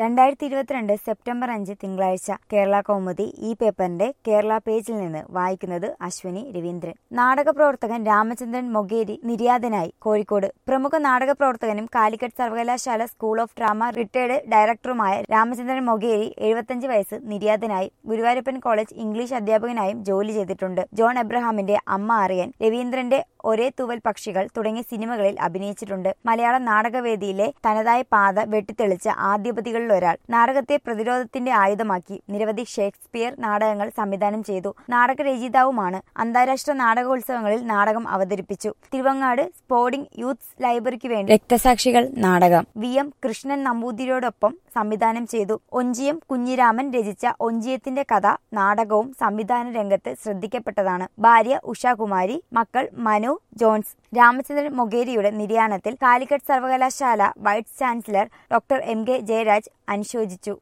രണ്ടായിരത്തി ഇരുപത്തിരണ്ട് സെപ്റ്റംബർ അഞ്ച് തിങ്കളാഴ്ച കേരള കൗമുദി ഈ പേപ്പറിന്റെ കേരള പേജിൽ നിന്ന് വായിക്കുന്നത് അശ്വിനി രവീന്ദ്രൻ നാടക പ്രവർത്തകൻ രാമചന്ദ്രൻ മൊഗേരി നിര്യാതനായി കോഴിക്കോട് പ്രമുഖ നാടക പ്രവർത്തകനും കാലിക്കറ്റ് സർവകലാശാല സ്കൂൾ ഓഫ് ഡ്രാമ റിട്ടയർഡ് ഡയറക്ടറുമായ രാമചന്ദ്രൻ മൊഗേരി എഴുപത്തഞ്ച് വയസ്സ് നിര്യാതനായി ഗുരുവായൂരപ്പൻ കോളേജ് ഇംഗ്ലീഷ് അധ്യാപകനായും ജോലി ചെയ്തിട്ടുണ്ട് ജോൺ എബ്രഹാമിന്റെ അമ്മ അറിയൻ രവീന്ദ്രന്റെ ഒരേ തൂവൽ പക്ഷികൾ തുടങ്ങിയ സിനിമകളിൽ അഭിനയിച്ചിട്ടുണ്ട് മലയാള നാടകവേദിയിലെ തനതായ പാത വെട്ടിത്തെളിച്ച ആദ്യപതികളിൽ ഒരാൾ നാടകത്തെ പ്രതിരോധത്തിന്റെ ആയുധമാക്കി നിരവധി ഷേക്സ്പിയർ നാടകങ്ങൾ സംവിധാനം ചെയ്തു നാടകരചയിതാവുമാണ് അന്താരാഷ്ട്ര നാടകോത്സവങ്ങളിൽ നാടകം അവതരിപ്പിച്ചു തിരുവങ്ങാട് സ്പോർട്ടിംഗ് യൂത്ത് ലൈബ്രറിക്ക് വേണ്ടി രക്തസാക്ഷികൾ നാടകം വി എം കൃഷ്ണൻ നമ്പൂതിരിയോടൊപ്പം സംവിധാനം ചെയ്തു ഒഞ്ചിയം കുഞ്ഞിരാമൻ രചിച്ച ഒഞ്ചിയത്തിന്റെ കഥ നാടകവും സംവിധാന രംഗത്ത് ശ്രദ്ധിക്കപ്പെട്ടതാണ് ഭാര്യ ഉഷാകുമാരി മക്കൾ മനു ജോൺസ് രാമചന്ദ്രൻ മൊഗേരിയുടെ നിര്യാണത്തിൽ കാലിക്കറ്റ് സർവകലാശാല vice chancellor doctor M K Jayaraj അനുശോചിച്ചു